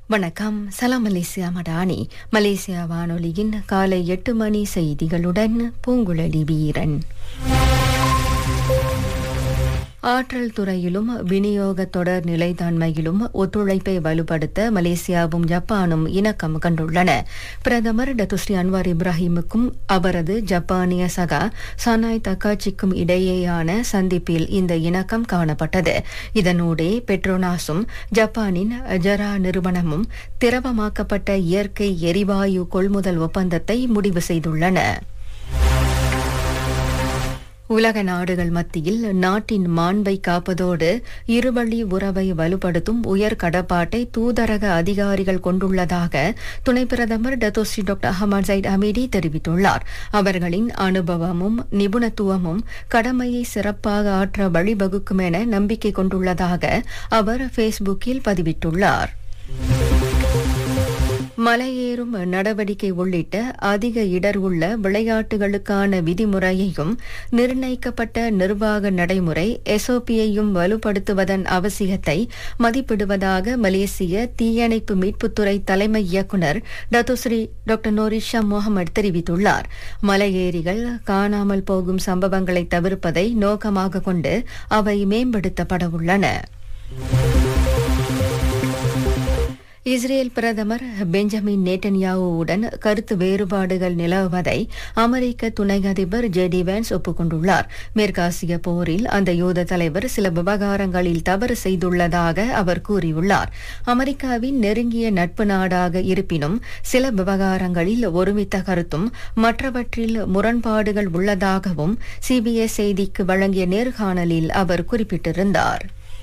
வணக்கம் சலாம் Malaysia Madani Malaysia வானொலியின் காலை எட்டு மணி செய்திகளுடன் பூங்குழலி வீரன் ஆற்றல் துறையிலும் விநியோக தொடர் நிலைத்தன்மையிலும் ஒத்துழைப்பை வலுப்படுத்த மலேசியாவும் ஜப்பானும் இணக்கம் கண்டுள்ளன பிரதமர் டத்துஸ்ரீ அன்வார் இப்ராஹிமுக்கும் அவரது ஜப்பானிய சகா சனாய் தக்காச்சிக்கும் இடையேயான சந்திப்பில் இந்த இணக்கம் காணப்பட்டது இதனூடே பெட்ரோனாஸும் ஜப்பானின் ஜரா நிறுவனமும் திரவமாக்கப்பட்ட இயற்கை எரிவாயு கொள்முதல் ஒப்பந்தத்தை முடிவு செய்துள்ளன உலக நாடுகள் மத்தியில் நாட்டின் மாண்பை காப்பதோடு இருவழி உறவை வலுப்படுத்தும் உயர் கடப்பாட்டை தூதரக அதிகாரிகள் கொண்டுள்ளதாக துணை பிரதமர் Dato Sri doctor Ahmad Zahid Hamidi தெரிவித்துள்ளார் அவர்களின் அனுபவமும் நிபுணத்துவமும் கடமையை சிறப்பாக ஆற்ற வழிவகுக்கும் என நம்பிக்கை கொண்டுள்ளதாக அவர் ஃபேஸ்புக்கில் பதிவிட்டுள்ளார் மலையேறும் நடவடிக்கை உள்ளிட்ட அதிக இடர் உள்ள விளையாட்டுகளுக்கான விதிமுறையையும் நிர்ணயிக்கப்பட்ட நிர்வாக நடைமுறை எஸ்ஓபியையும் வலுப்படுத்துவதன் அவசியத்தை மதிப்பிடுவதாக மலேசிய தீயணைப்பு மீட்புத்துறை தலைமை இயக்குநர் டத்துஸ்ரீ டாக்டர் நோரிஷா முகமது தெரிவித்துள்ளார் மலையேறிகள் காணாமல் போகும் சம்பவங்களை தவிர்ப்பதை நோக்கமாக கொண்டு அவை மேம்படுத்தப்பட உள்ளன இஸ்ரேல் பிரதமர் பெஞ்சமின் நேட்டன்யாவுடன் கருத்து வேறுபாடுகள் நிலவுவதை அமெரிக்க துணை அதிபர் ஜெடி வேன்ஸ் ஒப்புக்கொண்டுள்ளார் மேற்காசிய போரில் அந்த யூத தலைவர் சில விவகாரங்களில் தவறு செய்துள்ளதாக அவர் கூறியுள்ளார் அமெரிக்காவின் நெருங்கிய நட்பு நாடாக இருப்பினும் சில விவகாரங்களில் ஒருமித்த கருத்தும் மற்றவற்றில் முரண்பாடுகள் உள்ளதாகவும் சிபிஎஸ் செய்திக்கு வழங்கிய நேர்காணலில் அவர் குறிப்பிட்டிருந்தார்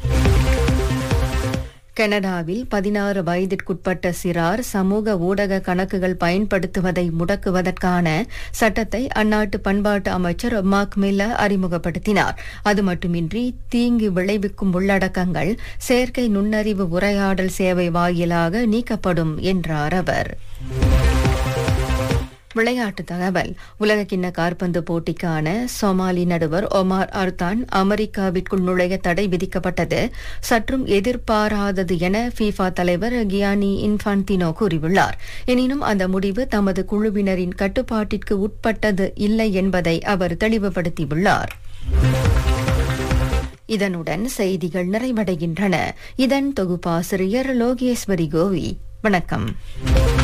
கனடாவில் பதினாறு வயதிற்குட்பட்ட சிறார் சமூக ஊடக கணக்குகள் பயன்படுத்துவதை முடக்குவதற்கான சட்டத்தை அந்நாட்டு பண்பாட்டு அமைச்சர் மார்க் மில்ல அறிமுகப்படுத்தினார் அது மட்டுமின்றி தீங்கு விளைவிக்கும் உள்ளடக்கங்கள் செயற்கை நுண்ணறிவு உரையாடல் சேவை வாயிலாக நீக்கப்படும் என்றார் அவர் விளையாட்டு தகவல் உலகக்கிண்ண காற்பந்து போட்டிக்கான சோமாலி நடுவர் ஒமார் அர்தான் அமெரிக்காவிற்குள் நுழைய தடை விதிக்கப்பட்டது சற்றும் எதிர்பாராதது என ஃபீஃபா தலைவர் கியானி இன்ஃபான்டினோ கூறியுள்ளார் எனினும் அந்த முடிவு தமது குழுவினரின் கட்டுப்பாட்டிற்கு உட்பட்டது இல்லை என்பதை அவர் தெளிவுபடுத்தியுள்ளார் இதனுடன் செய்திகள் நிறைவடைகின்றன இதன் தொகுப்பாசிரியர் லோகேஸ்வரி கோவி வணக்கம்